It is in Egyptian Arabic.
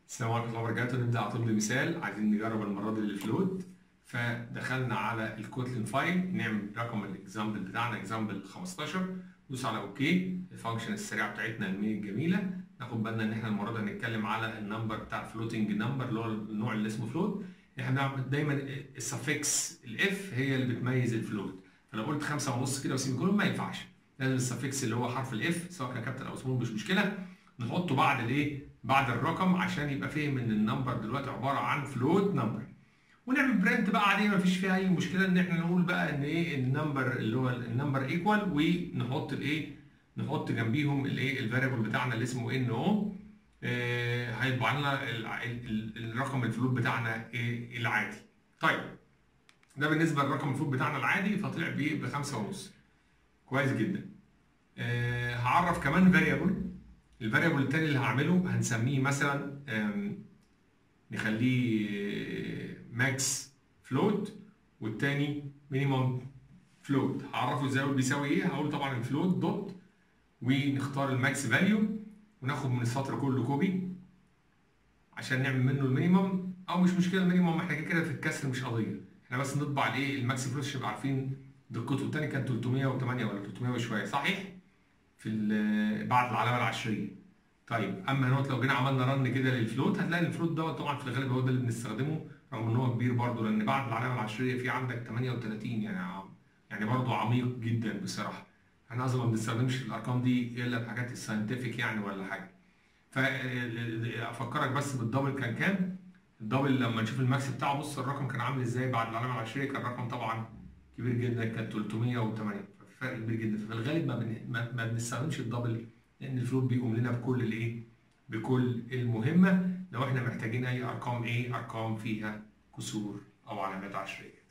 السلام عليكم ورحمة الله وبركاته نبدأ على طول بمثال عايزين نجرب المرة دي الفلوت فدخلنا على الكوتلين فايل نعمل رقم الاكزامبل بتاعنا اكزامبل 15 ندوس على اوكي الفانكشن السريعة بتاعتنا المين الجميلة ناخد بالنا ان احنا المرة دي هنتكلم على النمبر بتاع الفلوتنج نمبر اللي هو النوع اللي اسمه فلوت احنا بنعمل دايما السفكس الاف هي اللي بتميز الفلوت فلو قلت خمسة ونص كده وسيمي كولون ما ينفعش لازم السفكس اللي هو حرف الاف سواء كان كابيتال او سمول مش مشكلة نحطه بعد الايه بعد الرقم عشان يبقى فاهم ان النمبر دلوقتي عباره عن فلوت نمبر ونعمل برنت بقى عادي مفيش فيها اي مشكله ان احنا نقول بقى ان ايه النمبر اللي هو النمبر ايكوال ونحط الايه نحط جنبيهم الايه الفاريبل بتاعنا اللي اسمه ان او هيطبع لنا ال- ال- الرقم الفلوت بتاعنا إيه العادي طيب ده بالنسبه للرقم الفلوت بتاعنا العادي فطلع بيه بخمسة ونص كويس جدا آه، هعرف كمان فاريبل الفاريبل التاني اللي هعمله هنسميه مثلا آم، نخليه ماكس فلوت والتاني مينيمم فلوت هعرفه ازاي بيساوي ايه هقول طبعا الفلوت دوت ونختار الماكس فاليو وناخد من السطر كله كوبي عشان نعمل منه المينيمم او مش مشكله المينيمم احنا كده كده في الكسر مش قضيه احنا بس نطبع الايه الماكس فلوت عشان نبقى عارفين دقته التاني كان 308 ولا 300 وشويه صحيح في ال- بعد العلامه العشريه طيب اما هنا لو جينا عملنا رن كده للفلوت هتلاقي الفلوت دوت طبعا في الغالب هو ده اللي بنستخدمه رغم ان هو كبير برضه لان بعد العلامه العشريه في عندك 38 يعني عم- يعني برضه عميق جدا بصراحه احنا اصلا ما بنستخدمش الارقام دي الا في حاجات الساينتفك يعني ولا حاجه فافكرك بس بالدبل كان كام الدبل لما نشوف الماكس بتاعه بص الرقم كان عامل ازاي بعد العلامه العشريه كان رقم طبعا كبير جدا كان 308 ففي فرق كبير جدا ففي الغالب ما, بن... ما... ما بنستخدمش الدبل لان الفلوت بيقوم لنا بكل الايه بكل المهمه لو احنا محتاجين اي ارقام ايه ارقام فيها كسور او علامات عشريه